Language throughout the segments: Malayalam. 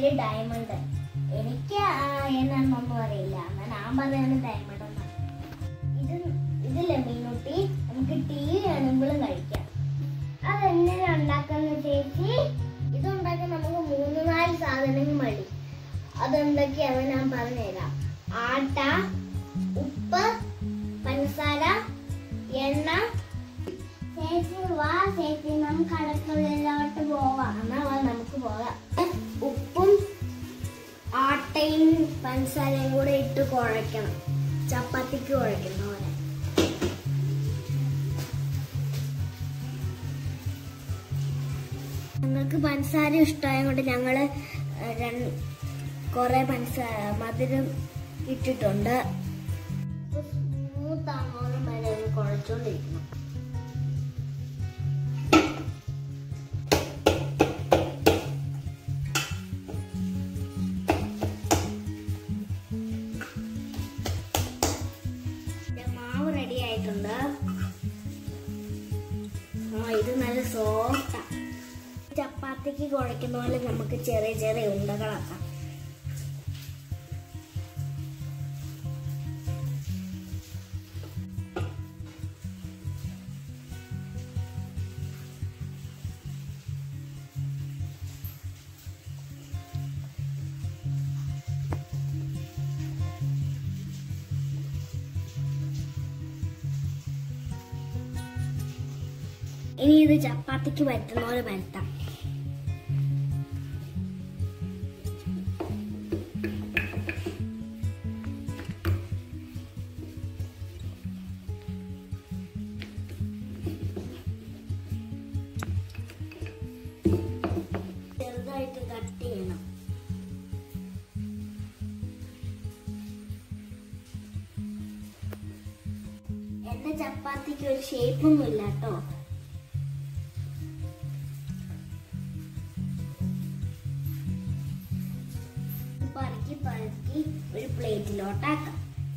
പേര് ഡയമണ്ട് എനിക്ക് ആ എന്നാണെന്നൊന്നും അറിയില്ല എന്നാൽ ഞാൻ പറയുന്നത് ഡയമണ്ട് എന്നാണ് ഇത് ഇതില്ലേ മീനുട്ടി നമുക്ക് ടി വി കാണുമ്പോഴും കഴിക്കാം അതെങ്ങനെ ഉണ്ടാക്കുന്ന ചേച്ചി ഇതുണ്ടാക്കാൻ നമുക്ക് മൂന്ന് നാല് സാധനങ്ങൾ മതി അതെന്തൊക്കെയാണെന്ന് ഞാൻ പറഞ്ഞുതരാം ആട്ട ഉപ്പ് പഞ്ചസാര എണ്ണ ചേച്ചി വാ ചേച്ചി നമുക്ക് അടുക്കളയിലോട്ട് പോവാം എന്നാ വാ നമുക്ക് പോകാം ഉപ്പും ആട്ടയും പഞ്ചസാരയും കൂടെ ഇട്ട് കുഴയ്ക്കണം ചപ്പാത്തിക്ക് കുഴയ്ക്കുന്ന പോലെ ഞങ്ങൾക്ക് പഞ്ചസാര ഇഷ്ടമായത് കൊണ്ട് ഞങ്ങള് കുറെ പഞ്ചസാര മധുരം ഇട്ടിട്ടുണ്ട് സ്മൂത്ത് ആകുന്നോളം വരെ അത് കുഴച്ചോണ്ടിരിക്കണം ദേ മാവ് റെഡി ആയിട്ടുണ്ട് ആ ഇത് നല്ല സോഫ്റ്റാ ചപ്പാത്തിക്ക് കുഴയ്ക്കുന്ന പോലെ നമുക്ക് ചെറിയ ചെറിയ ഉണ്ടകളാക്കാം ഇനി ഇത് ചപ്പാത്തിക്ക് പറ്റുന്ന പോലെ പരത്താം ചെറുതായിട്ട് കട്ട് ചെയ്യണം എന്റെ ചപ്പാത്തിക്ക് ഒരു ഷേപ്പൊന്നും ഇല്ല കേട്ടോ പറക്കി പറക്കി ഒരു പ്ലേറ്റിലോട്ടാക്കാം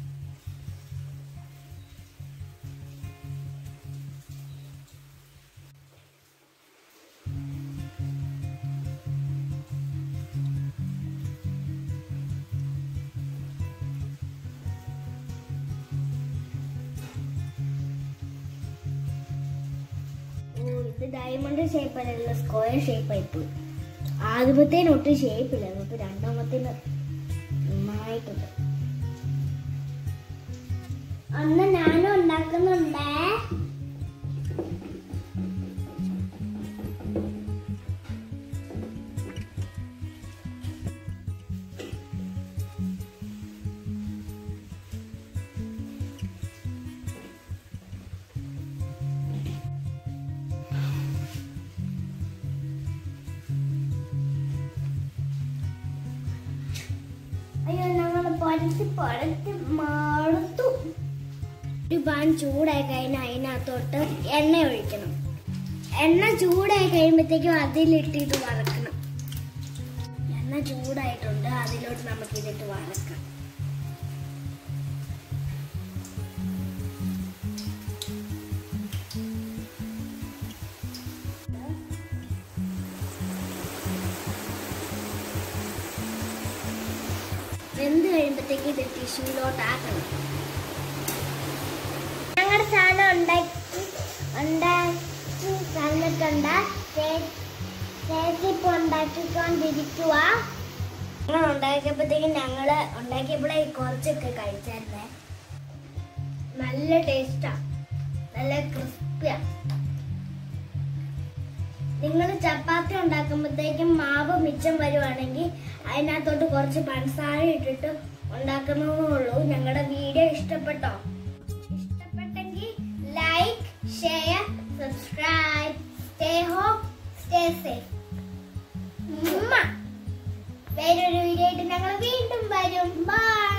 ഓ ഇത് ഡയമണ്ട് ഷേപ്പ് അല്ലല്ലോ സ്ക്വയർ ഷേപ്പ് ആയിപ്പോയി ആദ്യമത്തേന് ഒട്ടും ഷേപ്പ് ഇല്ല ഇപ്പൊ രണ്ടാമത്തേന് നന്നായിട്ടുണ്ട് അന്ന് ഞാനും ഉണ്ടാക്കുന്നുണ്ടേ അയ്യോ ഞങ്ങൾ പൊരച്ച് പൊരച്ച് മടുത്തു ഒരു പാൻ ചൂടായി കഴിഞ്ഞാൽ അതിനകത്തോട്ട് എണ്ണ ഒഴിക്കണം എണ്ണ ചൂടായി കഴിയുമ്പോഴത്തേക്കും അതിലിട്ടിട്ട് വറക്കണം എണ്ണ ചൂടായിട്ടുണ്ട് അതിലോട്ട് നമുക്ക് ഇതിട്ട് വറക്കാം വെന്ത് കഴിയുമ്പോഴത്തേക്ക് ഇത് ടിഷ്യൂലോട്ട് ആക്കണം ഞങ്ങളുടെ സാധനം ഉണ്ടാക്കി ഉണ്ടാക്കി തന്നിട്ടുണ്ട് ചേച്ചി ഇപ്പൊ ഉണ്ടാക്കിക്കൊണ്ടിരിക്കുക ഞങ്ങൾ ഉണ്ടാക്കിയപ്പോഴത്തേക്കും ഞങ്ങള് ഉണ്ടാക്കിയപ്പോഴേ കുറച്ചൊക്കെ കഴിച്ചായിരുന്നേ നല്ല ടേസ്റ്റാ നല്ല ക്രിസ്പിയാ നിങ്ങൾ ചപ്പാത്തി ഉണ്ടാക്കുമ്പോഴത്തേക്കും മാവ് മിച്ചം വരുവാണെങ്കിൽ അതിനകത്തോട്ട് കുറച്ച് പഞ്ചസാര ഇട്ടിട്ട് ഉണ്ടാക്കുന്നതേ ഞങ്ങളുടെ വീഡിയോ ഇഷ്ടപ്പെട്ടോ ഇഷ്ടപ്പെട്ടെങ്കിൽ like share subscribe stay home stay safe വേറൊരു വീഡിയോ ആയിട്ട് ഞങ്ങൾ വീണ്ടും വരും ബൈ